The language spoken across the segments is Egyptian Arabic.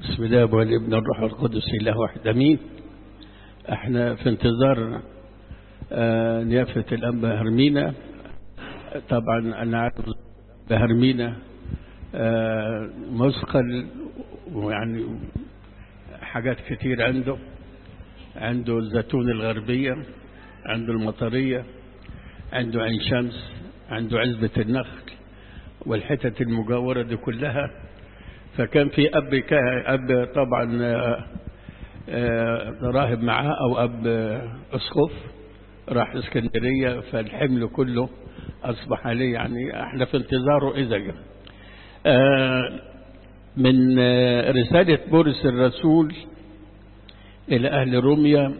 بسم الله والابن الروح القدس الله واحد امين احنا في انتظار آه نيافة الأنبا هرمينا طبعا أنا عارف هرمينا آه مثقل ويعني حاجات كتير عنده عنده الزيتون الغربية عنده المطرية عنده عين شمس عنده عزبة النخل والحتت المجاورة دي كلها فكان في أب أب طبعا راهب معاه أو أب أسقف راح اسكندرية فالحمل كله أصبح عليه يعني احنا في انتظاره إذا جاء من رسالة بولس الرسول إلى أهل روميا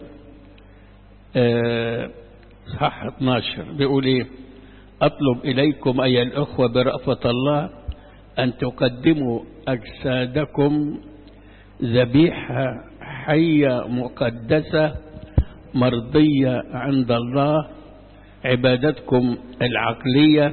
صح 12 بيقول إيه أطلب إليكم أيها الأخوة برأفة الله أن تقدموا أجسادكم ذبيحة حية مقدسة مرضية عند الله عبادتكم العقلية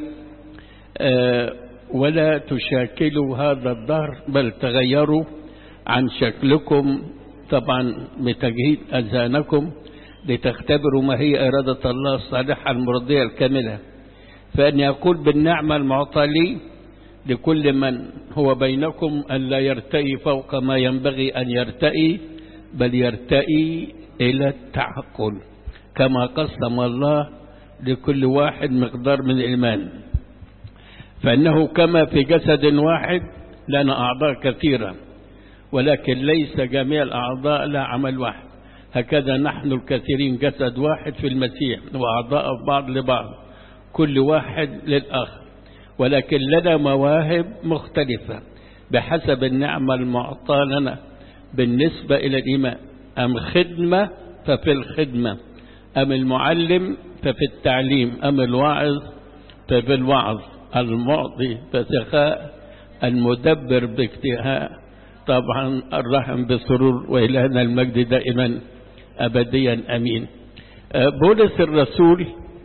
ولا تشاكلوا هذا الدهر بل تغيروا عن شكلكم طبعا بتجهيد أذهانكم لتختبروا ما هي إرادة الله الصالحة المرضية الكاملة فأن يقول بالنعمة المعطى لي لكل من هو بينكم أن لا يرتئي فوق ما ينبغي أن يرتئي بل يرتئي إلى التعقل كما قسم الله لكل واحد مقدار من الإيمان فإنه كما في جسد واحد لنا أعضاء كثيرة ولكن ليس جميع الأعضاء لا عمل واحد هكذا نحن الكثيرين جسد واحد في المسيح وأعضاء بعض لبعض كل واحد للآخر ولكن لنا مواهب مختلفة بحسب النعمة المعطى لنا بالنسبة إلى الإيمان أم خدمة ففي الخدمة أم المعلم ففي التعليم أم الواعظ ففي الوعظ المعطي بسخاء المدبر باجتهاء طبعا الرحم بسرور وإلهنا المجد دائما أبديا أمين بولس الرسول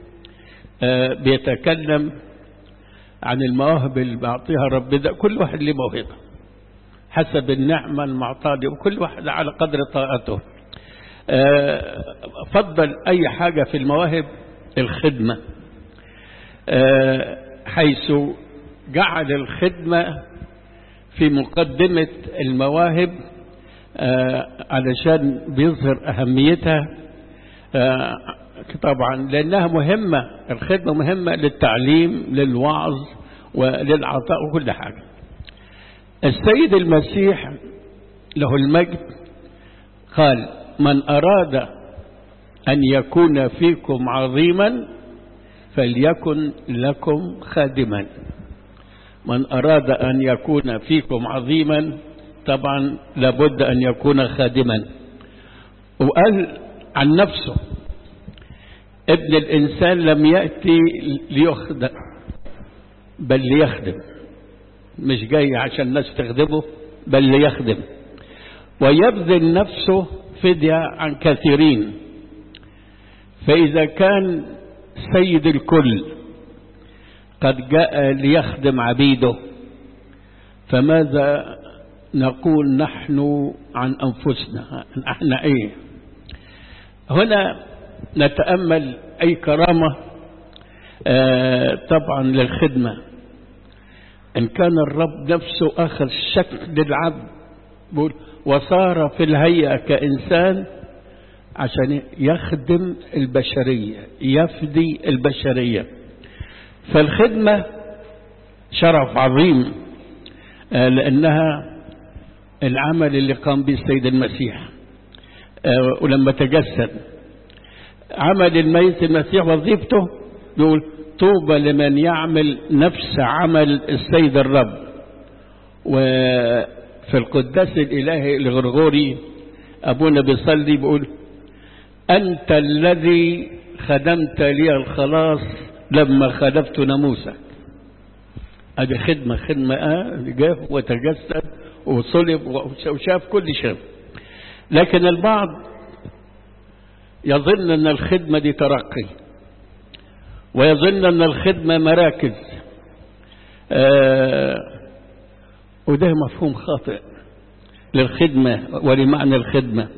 بيتكلم عن المواهب اللي بيعطيها رب ده كل واحد له موهبة حسب النعمة المعطاة وكل واحد على قدر طاقته فضل أي حاجة في المواهب الخدمة حيث جعل الخدمة في مقدمة المواهب علشان بيظهر أهميتها طبعا لأنها مهمة الخدمة مهمة للتعليم للوعظ وللعطاء وكل حاجة السيد المسيح له المجد قال من أراد أن يكون فيكم عظيما فليكن لكم خادما من أراد أن يكون فيكم عظيما طبعا لابد أن يكون خادما وقال عن نفسه ابن الإنسان لم يأتي ليخدم بل ليخدم مش جاي عشان الناس تخدمه بل ليخدم ويبذل نفسه فدية عن كثيرين فإذا كان سيد الكل قد جاء ليخدم عبيده فماذا نقول نحن عن أنفسنا احنا ايه هنا نتأمل أي كرامة آه طبعا للخدمة إن كان الرب نفسه أخذ شكل للعبد وصار في الهيئة كإنسان عشان يخدم البشرية يفدي البشرية فالخدمة شرف عظيم آه لأنها العمل اللي قام به السيد المسيح آه ولما تجسد عمل الميت المسيح وظيفته يقول طوبى لمن يعمل نفس عمل السيد الرب وفي القداس الإلهي الغرغوري أبونا بيصلي بيقول أنت الذي خدمت لي الخلاص لما خلفت ناموسك هذه خدمة خدمة آه جاء وتجسد وصلب وشاف كل شيء لكن البعض يظن أن الخدمة دي ترقي ويظن أن الخدمة مراكز آه وده مفهوم خاطئ للخدمة ولمعنى الخدمة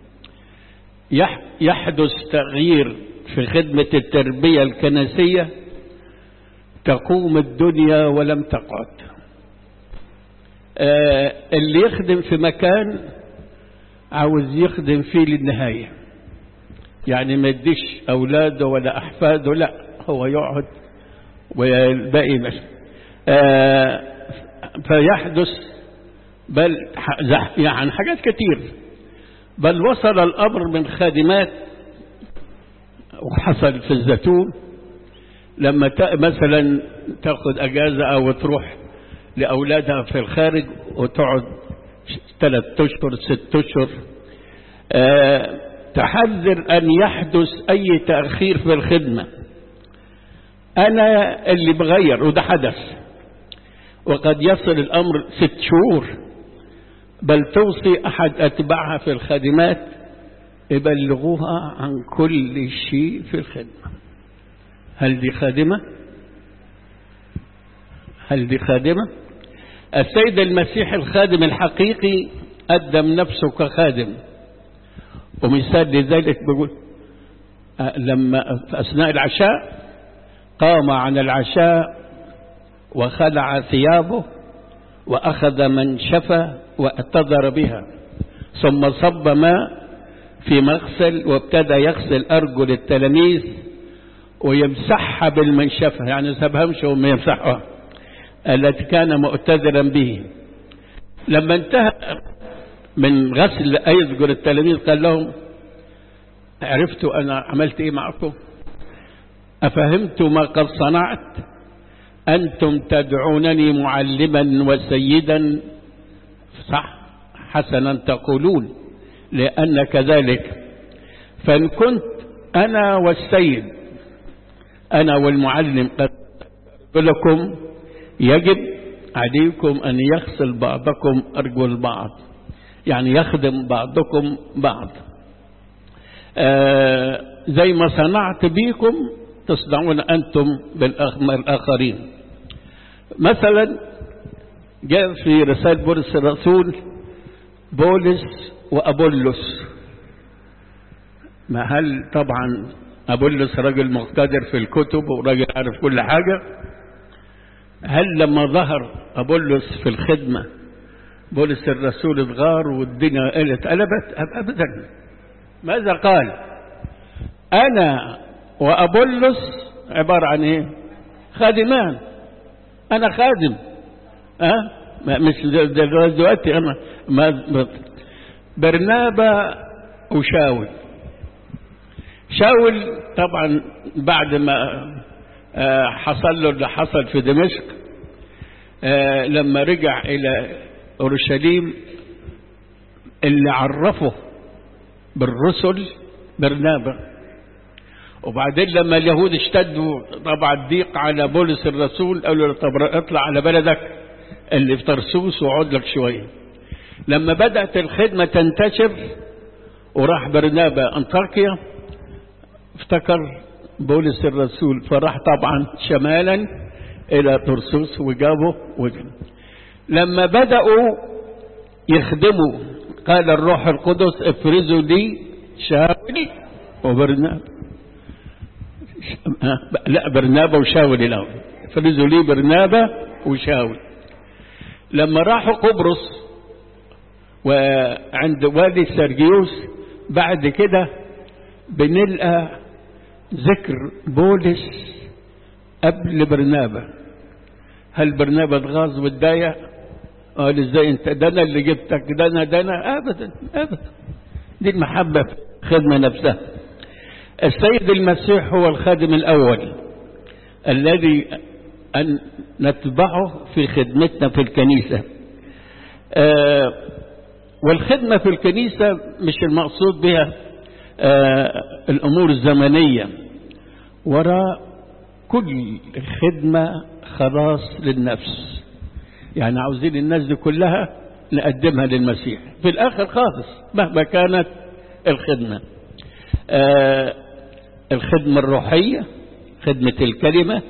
يحدث تغيير في خدمة التربية الكنسية تقوم الدنيا ولم تقعد آه اللي يخدم في مكان عاوز يخدم فيه للنهاية يعني ما يديش أولاده ولا أحفاده لا هو يقعد والباقي مش آه فيحدث بل يعني حاجات كتير بل وصل الأمر من خادمات وحصل في الزيتون لما مثلا تاخد أجازة أو تروح لأولادها في الخارج وتقعد ثلاث أشهر ست أشهر أه تحذر أن يحدث أي تأخير في الخدمة أنا اللي بغير وده حدث وقد يصل الأمر ست شهور بل توصي أحد أتباعها في الخادمات يبلغوها عن كل شيء في الخدمة هل دي خادمة هل دي خادمة السيد المسيح الخادم الحقيقي قدم نفسه كخادم ومثال لذلك بيقول لما في أثناء العشاء قام عن العشاء وخلع ثيابه وأخذ منشفة واعتذر بها ثم صب ماء في مغسل وابتدى يغسل أرجل التلاميذ ويمسحها بالمنشفة يعني سابهمش وما يمسحها التي كان مؤتذرا به لما انتهى من غسل أيذكر التلاميذ قال لهم عرفتوا أنا عملت إيه معكم أفهمت ما قد صنعت أنتم تدعونني معلما وسيدا صح حسنا تقولون لأن كذلك فإن كنت أنا والسيد أنا والمعلم قد لكم يجب عليكم أن يغسل بعضكم أرجل بعض يعني يخدم بعضكم بعض آه زي ما صنعت بيكم تصنعون أنتم بالآخرين مثلا جاء في رسالة بولس الرسول بولس وأبولس ما هل طبعا أبولس راجل مقتدر في الكتب وراجل عارف كل حاجة هل لما ظهر أبولس في الخدمة بولس الرسول اتغار والدنيا قلت قلبت أبدا ماذا قال أنا وأبولس عبارة عن إيه خادمان أنا خادم أه؟ مش دلوقتي أنا ما برنابا وشاول شاول طبعا بعد ما حصل له اللي حصل في دمشق لما رجع إلى أورشليم اللي عرفه بالرسل برنابا وبعدين لما اليهود اشتدوا طبعا الضيق على بولس الرسول قالوا له طب اطلع على بلدك اللي في ترسوس وعود لك شويه لما بدأت الخدمة تنتشر وراح برنابا أنطاكيا افتكر بولس الرسول فراح طبعا شمالا إلى ترسوس وجابه وجن. لما بدأوا يخدموا قال الروح القدس افرزوا لي شاول وبرنابا لا برنابا وشاول الأول افرزوا لي برنابا وشاول لما راحوا قبرص وعند وادي سرجيوس بعد كده بنلقى ذكر بولس قبل برنابا هل برنابا اتغاظ واتضايق قال ازاي انت ده انا اللي جبتك ده انا ده انا ابدا ابدا دي المحبه في الخدمه نفسها السيد المسيح هو الخادم الاول الذي ان نتبعه في خدمتنا في الكنيسه آه والخدمة في الكنيسة مش المقصود بها آه الأمور الزمنية وراء كل خدمة خلاص للنفس يعني عاوزين الناس دي كلها نقدمها للمسيح في الآخر خالص مهما كانت الخدمة آه الخدمة الروحية خدمة الكلمة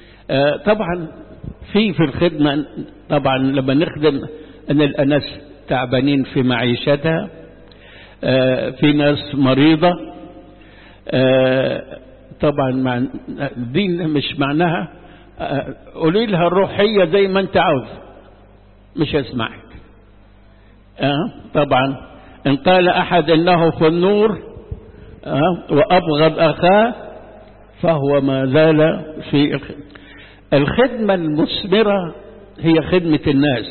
آه طبعا في في الخدمة طبعا لما نخدم أن الناس تعبانين في معيشتها في ناس مريضة طبعا مع الدين مش معناها قولي لها الروحية زي ما انت عاوز مش هسمعك طبعا ان قال احد انه في النور وابغض اخاه فهو ما زال في الخدمة المثمرة هي خدمة الناس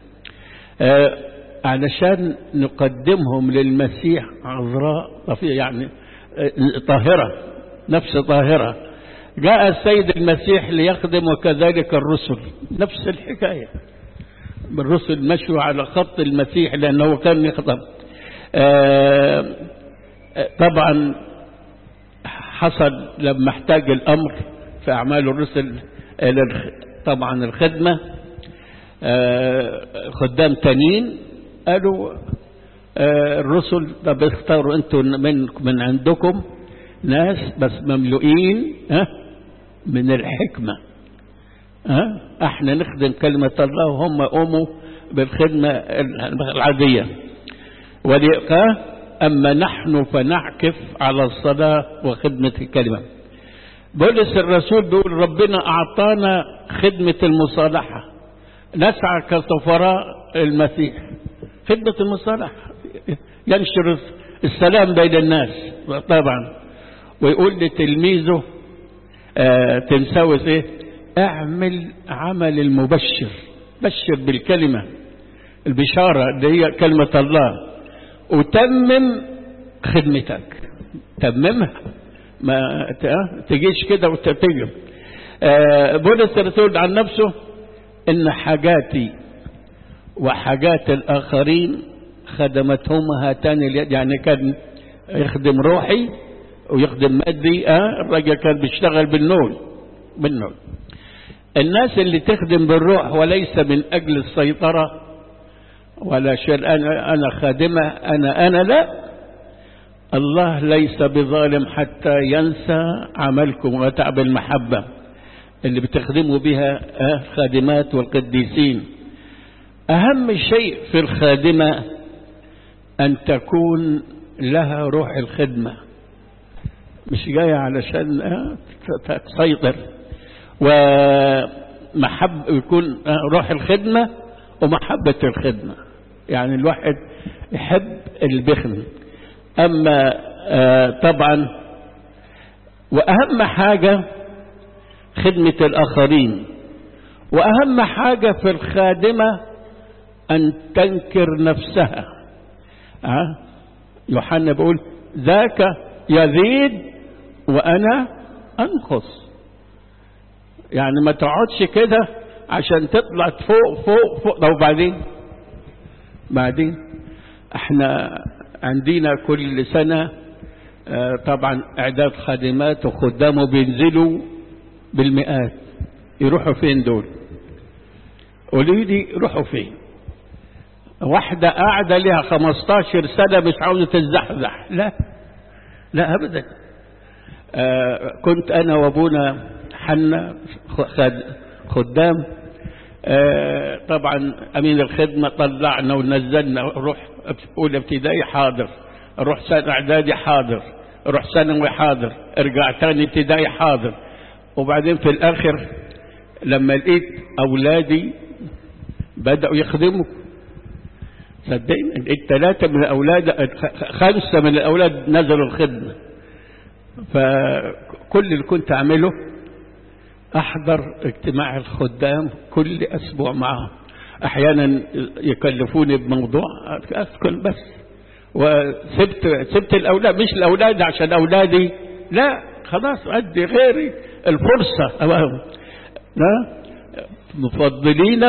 علشان نقدمهم للمسيح عذراء يعني طاهرة نفس طاهرة جاء السيد المسيح ليخدم وكذلك الرسل نفس الحكاية الرسل مشوا على خط المسيح لأنه كان يخدم طبعا حصل لما احتاج الأمر في أعمال الرسل طبعا الخدمة خدام تانيين قالوا الرسل طب اختاروا انتوا من من عندكم ناس بس مملوئين ها من الحكمة ها احنا نخدم كلمة الله وهم قوموا بالخدمة العادية ولقى أما نحن فنعكف على الصلاة وخدمة الكلمة بولس الرسول بيقول ربنا أعطانا خدمة المصالحة نسعى كسفراء المسيح خدمة المصالحة ينشر السلام بين الناس طبعا ويقول لتلميذه آه تنسوس ايه اعمل عمل المبشر بشر بالكلمة البشارة اللي هي كلمة الله وتمم خدمتك تممها ما تجيش كده وتتجم آه بولس الرسول عن نفسه ان حاجاتي وحاجات الاخرين خدمتهم هاتان اليد يعني كان يخدم روحي ويخدم مادي اه الراجل كان بيشتغل بالنول بالنول الناس اللي تخدم بالروح وليس من اجل السيطرة ولا شيء انا انا خادمة انا انا لا الله ليس بظالم حتى ينسى عملكم وتعب المحبة اللي بتخدموا بها خادمات والقديسين أهم شيء في الخادمة أن تكون لها روح الخدمة مش جاية علشان تسيطر ومحب يكون روح الخدمة ومحبة الخدمة يعني الواحد يحب البخن أما طبعا وأهم حاجة خدمة الآخرين وأهم حاجة في الخادمة أن تنكر نفسها أه؟ يوحنا بيقول ذاك يزيد وأنا أنقص يعني ما تقعدش كده عشان تطلع فوق فوق فوق طب وبعدين بعدين احنا عندنا كل سنة اه طبعا اعداد خادمات وخدامه بينزلوا بالمئات يروحوا فين دول قولوا لي يروحوا فين واحدة قاعدة لها 15 سنة مش عاوزة تزحزح لا لا أبدا آه كنت أنا وأبونا حنا خدام آه طبعا أمين الخدمة طلعنا ونزلنا روح أولى ابتدائي حاضر روح سنة إعدادي حاضر روح ثانوي حاضر ارجع تاني ابتدائي حاضر وبعدين في الآخر لما لقيت أولادي بدأوا يخدموا صدقني الثلاثة من الأولاد خمسة من الأولاد نزلوا الخدمة فكل اللي كنت أعمله أحضر اجتماع الخدام كل أسبوع معهم أحيانا يكلفوني بموضوع أسكن بس وسبت سبت الأولاد مش الأولاد عشان أولادي لا خلاص أدي غيري الفرصة أمام لا مفضلين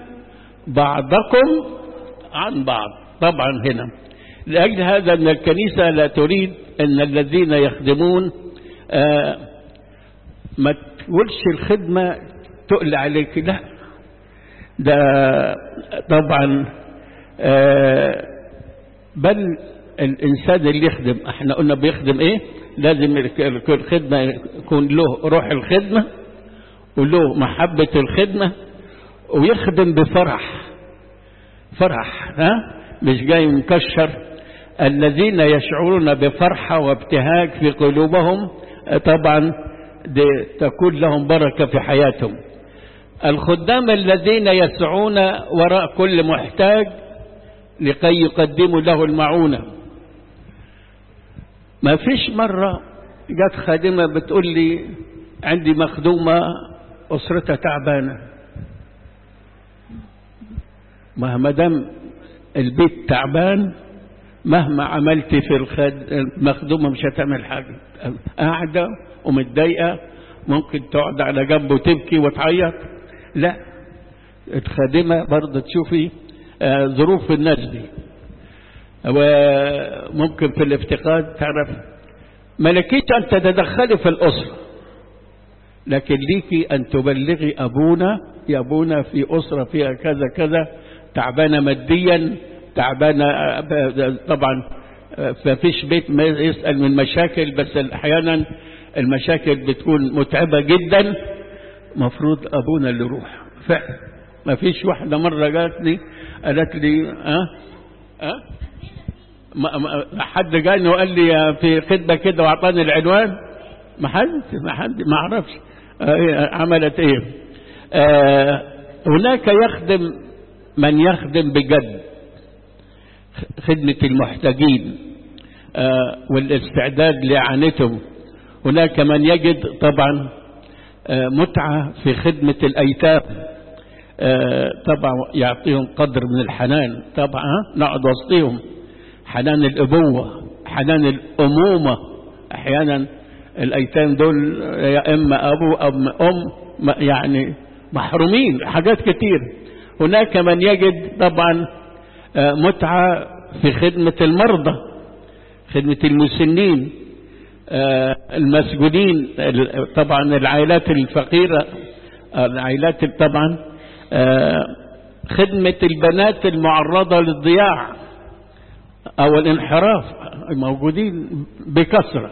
بعضكم عن بعض طبعا هنا لأجل هذا أن الكنيسة لا تريد أن الذين يخدمون آه ما تقولش الخدمة تقل عليك لا ده طبعا آه بل الإنسان اللي يخدم احنا قلنا بيخدم ايه لازم الخدمة يكون له روح الخدمة وله محبة الخدمة ويخدم بفرح فرح ها مش جاي مكشر الذين يشعرون بفرحة وابتهاج في قلوبهم طبعا دي تكون لهم بركة في حياتهم الخدام الذين يسعون وراء كل محتاج لكي يقدموا له المعونة ما فيش مرة جت خادمة بتقول لي عندي مخدومة أسرتها تعبانة ما دام البيت تعبان مهما عملت في المخدومة مش هتعمل حاجة قاعدة ومتضايقة ممكن تقعد على جنب وتبكي وتعيط لا الخادمة برضه تشوفي ظروف الناس دي وممكن في الافتقاد تعرف ملكيت أن تتدخلي في الأسرة لكن ليكي أن تبلغي أبونا يا أبونا في أسرة فيها كذا كذا تعبانة ماديا تعبانة طبعا ففيش بيت ما يسأل من مشاكل بس أحيانا المشاكل بتكون متعبة جدا مفروض أبونا اللي يروح فعلا ما فيش واحدة مرة جاتني قالت لي أه أه ما ما حد جاني وقال لي في خدمة كده وأعطاني العنوان ما حد ما حد ما أعرفش أه عملت إيه أه هناك يخدم من يخدم بجد خدمة المحتاجين أه والاستعداد لإعانتهم هناك من يجد طبعا أه متعة في خدمة الأيتام أه طبعا يعطيهم قدر من الحنان طبعا نقعد وسطهم حنان الأبوة حنان الأمومة أحيانا الأيتام دول يا إما أبو أو أم يعني محرومين حاجات كتير هناك من يجد طبعا متعة في خدمة المرضى خدمة المسنين المسجونين طبعا العائلات الفقيرة العائلات طبعا خدمة البنات المعرضة للضياع أو الانحراف موجودين بكثرة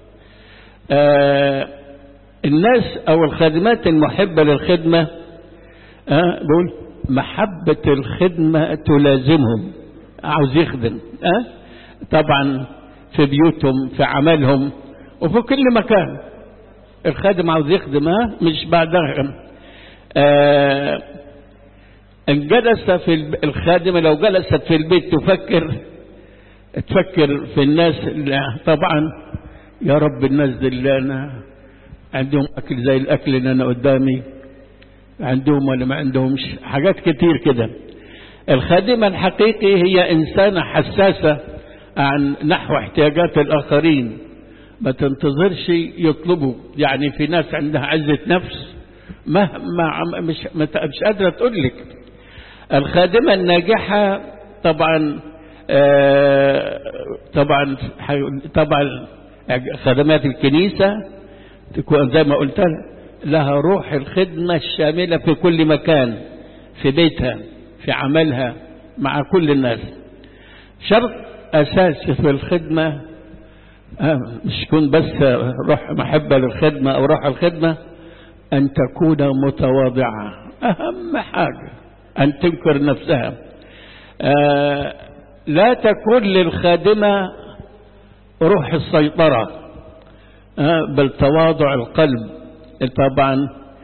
الناس أو الخادمات المحبة للخدمة بقول محبة الخدمة تلازمهم عاوز يخدم أه؟ طبعا في بيوتهم في عملهم وفي كل مكان الخادم عاوز يخدم أه؟ مش بعدها أه ان جلس في الخادمة لو جلست في البيت تفكر تفكر في الناس اللي طبعا يا رب الناس دي اللي انا عندهم اكل زي الاكل اللي انا قدامي عندهم ولا ما عندهمش حاجات كتير كده الخادمة الحقيقي هي إنسانة حساسة عن نحو احتياجات الآخرين ما تنتظرش يطلبوا يعني في ناس عندها عزة نفس مهما مش مش قادرة تقول لك الخادمة الناجحة طبعا آه طبعا طبعا خدمات الكنيسة تكون زي ما قلت لها روح الخدمة الشاملة في كل مكان في بيتها في عملها مع كل الناس شرط أساسي في الخدمة مش تكون بس روح محبة للخدمة أو روح الخدمة أن تكون متواضعة أهم حاجة أن تنكر نفسها لا تكون للخادمة روح السيطرة بل تواضع القلب طبعا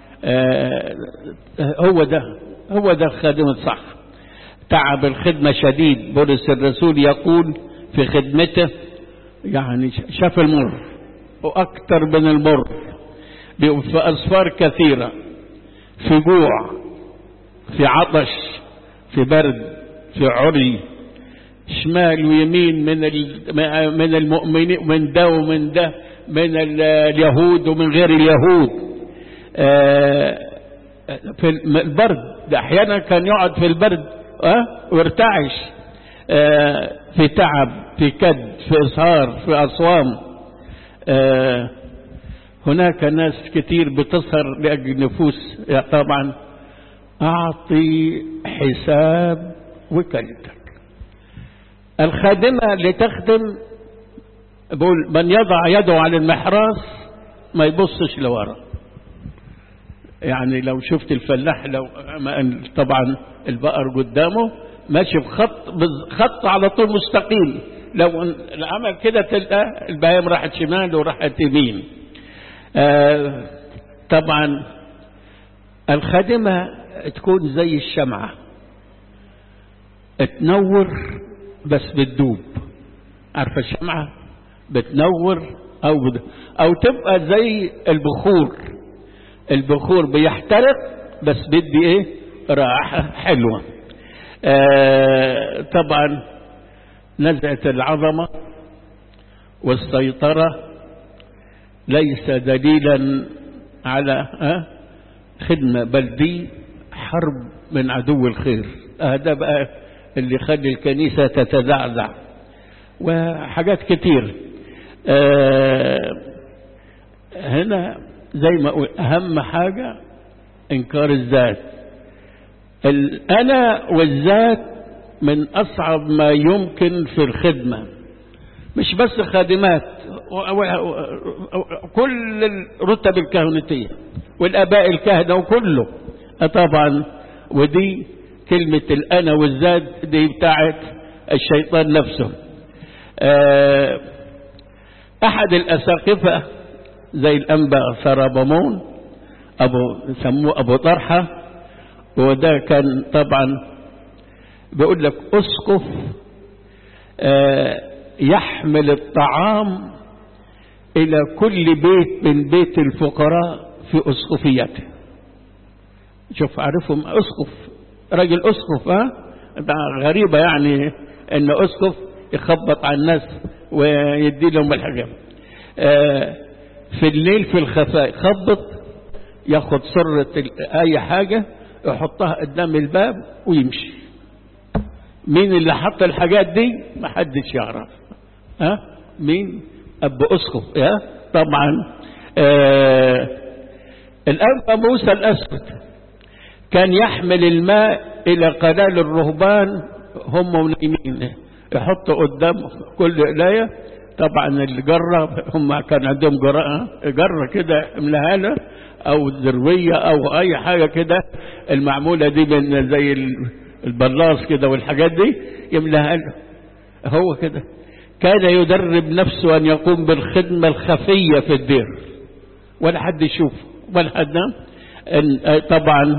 هو ده هو ده الخادم الصح تعب الخدمة شديد بولس الرسول يقول في خدمته يعني شاف المر وأكثر من المر في أسفار كثيرة في جوع في عطش في برد في عري شمال ويمين من من المؤمنين من ده ومن ده من اليهود ومن غير اليهود في البرد ده احيانا كان يقعد في البرد أه؟ ويرتعش أه في تعب في كد في اسهار في اصوام أه هناك ناس كتير بتسهر لاجل نفوس طبعا اعطي حساب وكالتك الخادمه اللي تخدم بقول من يضع يده على المحراث ما يبصش لورا يعني لو شفت الفلاح لو طبعا البقر قدامه ماشي بخط خط على طول مستقيم لو العمل كده تلقى البهايم راحت شمال وراحت يمين آه طبعا الخادمة تكون زي الشمعة تنور بس بتدوب عارفة الشمعة بتنور أو بد... أو تبقى زي البخور البخور بيحترق بس بدي ايه رائحة حلوة آه طبعا نزعة العظمة والسيطرة ليس دليلا على آه خدمة بل دي حرب من عدو الخير هذا بقى اللي يخلي الكنيسة تتزعزع وحاجات كتير آه هنا زي ما أقول أهم حاجة إنكار الذات الأنا والذات من أصعب ما يمكن في الخدمة مش بس خادمات كل الرتب الكهنوتية والآباء الكهنة وكله طبعا ودي كلمة الأنا والذات دي بتاعت الشيطان نفسه أحد الأساقفة زي الأنبا سرابمون أبو سموه أبو طرحة وده كان طبعا بيقول لك أسقف يحمل الطعام إلى كل بيت من بيت الفقراء في أسقفيته شوف عارفهم أسقف راجل أسقف ها ده غريبة يعني إن أسقف يخبط على الناس ويدي لهم الحاجة في الليل في الخفاء يخبط ياخد سرة أي حاجة يحطها قدام الباب ويمشي مين اللي حط الحاجات دي ما حدش يعرف ها مين أب أسقف يا طبعا آه الأب موسى الأسود كان يحمل الماء إلى قلال الرهبان هم ونايمين يحطوا قدام كل قلاية طبعا الجرة هم كان عندهم جرة جرة كده املاها له أو ذروية أو أي حاجة كده المعمولة دي من زي البلاص كده والحاجات دي يملاها له هو كده كان يدرب نفسه أن يقوم بالخدمة الخفية في الدير ولا حد يشوفه ولا حد طبعا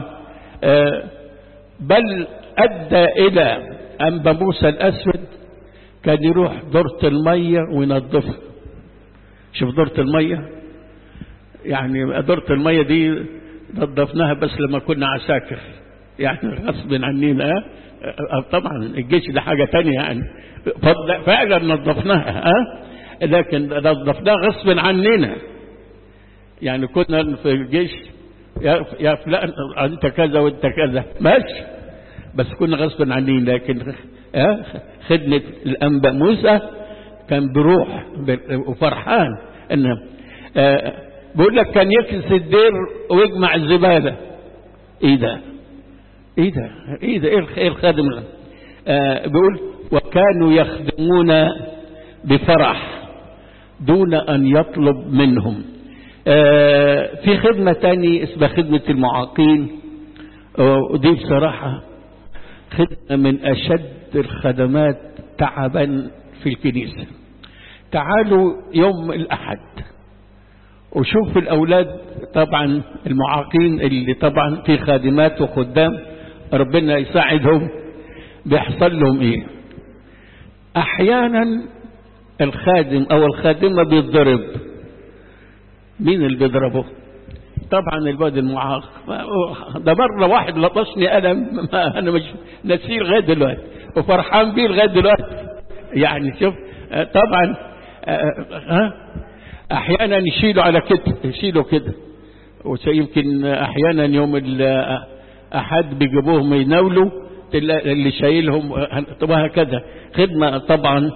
بل أدى إلى أنبا موسى الأسود كان يروح دورة المية وينظفها شوف دورة المية يعني دورة المية دي نظفناها بس لما كنا عساكر يعني غصب عنينا طبعا الجيش ده حاجة تانية يعني فعلا نظفناها ها لكن نظفناها غصب عننا يعني كنا في الجيش يا يا فلان انت كذا وانت كذا ماشي بس كنا غصب عنين لكن ها خدمة الأنبا موسى كان بروح وفرحان انه آه بيقول لك كان يكنس الدير ويجمع الزبالة ايه ده ايه ده ايه ده ايه الخادم آه بيقول وكانوا يخدمون بفرح دون ان يطلب منهم آه في خدمة تاني اسمها خدمة المعاقين ودي بصراحة خدمة من أشد الخدمات تعبا في الكنيسة تعالوا يوم الأحد وشوف الأولاد طبعا المعاقين اللي طبعا في خادمات وخدام ربنا يساعدهم بيحصل لهم ايه احيانا الخادم او الخادمة بيتضرب مين اللي بيضربه طبعا الواد المعاق ده مرة واحد لطشني أنا ما أنا مش نسيه لغاية دلوقتي وفرحان بيه لغاية دلوقتي يعني شوف طبعا ها أحيانا يشيلوا على كتف يشيلوا كده ويمكن أحيانا يوم الأحد بيجيبوهم يناولوا اللي شايلهم وهكذا خدمة طبعا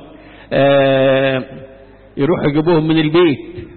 يروحوا يجيبوهم من البيت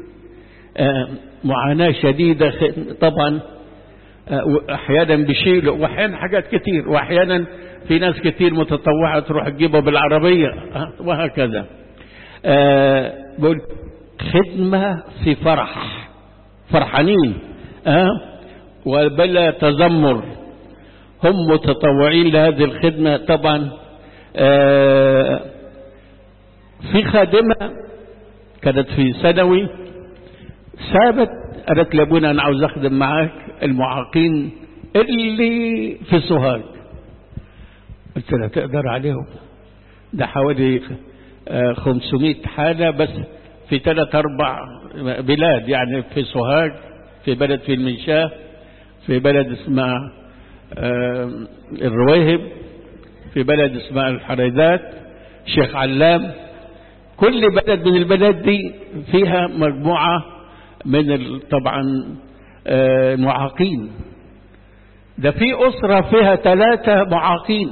معاناة شديدة طبعا أحيانا بيشيلوا وأحيانا حاجات كتير وأحيانا في ناس كتير متطوعة تروح تجيبها بالعربية وهكذا بقول خدمة في فرح فرحانين أه؟ وبلا تذمر هم متطوعين لهذه الخدمة طبعا آه في خادمة كانت في ثانوي سابت قالت لابونا انا عاوز اخدم معاك المعاقين اللي في سوهاج قلت لها تقدر عليهم ده حوالي 500 حالة بس في ثلاث أربع بلاد يعني في سوهاج في بلد في المنشاة في بلد اسمها الرويهب في بلد اسمها الحريدات شيخ علام كل بلد من البلاد دي فيها مجموعة من طبعا معاقين ده في أسرة فيها ثلاثة معاقين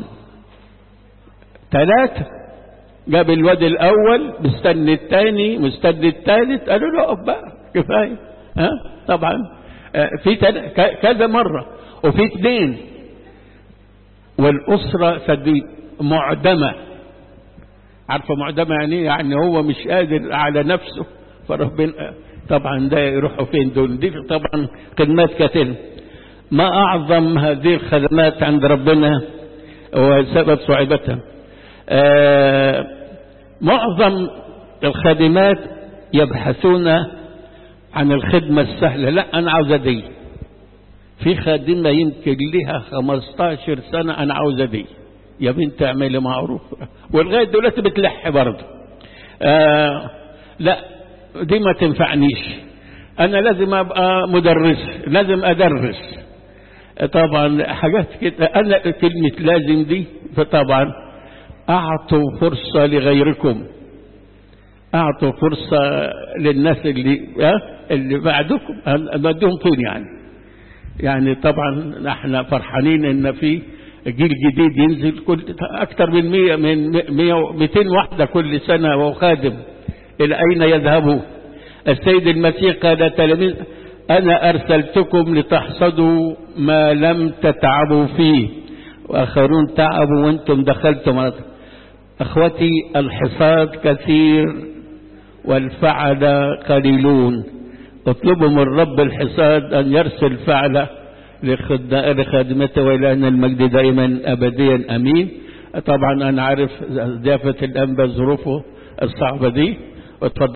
ثلاثة جاب الواد الأول مستني الثاني مستني الثالث قالوا له أقف بقى كفاية ها طبعا في كذا مرة وفي اثنين والأسرة صديق معدمة عارفة معدمة يعني يعني هو مش قادر على نفسه فربنا طبعا ده يروحوا فين دول دي طبعا خدمات كتير ما أعظم هذه الخدمات عند ربنا وسبب صعوبتها آه معظم الخادمات يبحثون عن الخدمة السهلة لا أنا عاوزة دي في خادمة يمكن لها 15 سنة أنا عاوزة دي يا بنت اعملي معروف ولغاية دلوقتي بتلح برضه آه لا دي ما تنفعنيش أنا لازم أبقى مدرس لازم أدرس طبعا حاجات كده أنا كلمة لازم دي فطبعا أعطوا فرصة لغيركم أعطوا فرصة للناس اللي اللي بعدكم نوديهم فين يعني يعني طبعا احنا فرحانين ان في جيل جديد ينزل كل اكثر من 100 من 100 200 واحده كل سنه وخادم الى اين يذهبوا السيد المسيح قال للتلاميذ انا ارسلتكم لتحصدوا ما لم تتعبوا فيه واخرون تعبوا وانتم دخلتم اخوتي الحصاد كثير والفعل قليلون اطلبوا من رب الحصاد ان يرسل فعله لخدمته والى المجد دائما ابديا امين طبعا انا عارف ضيافه الانبا ظروفه الصعبه دي واتفضل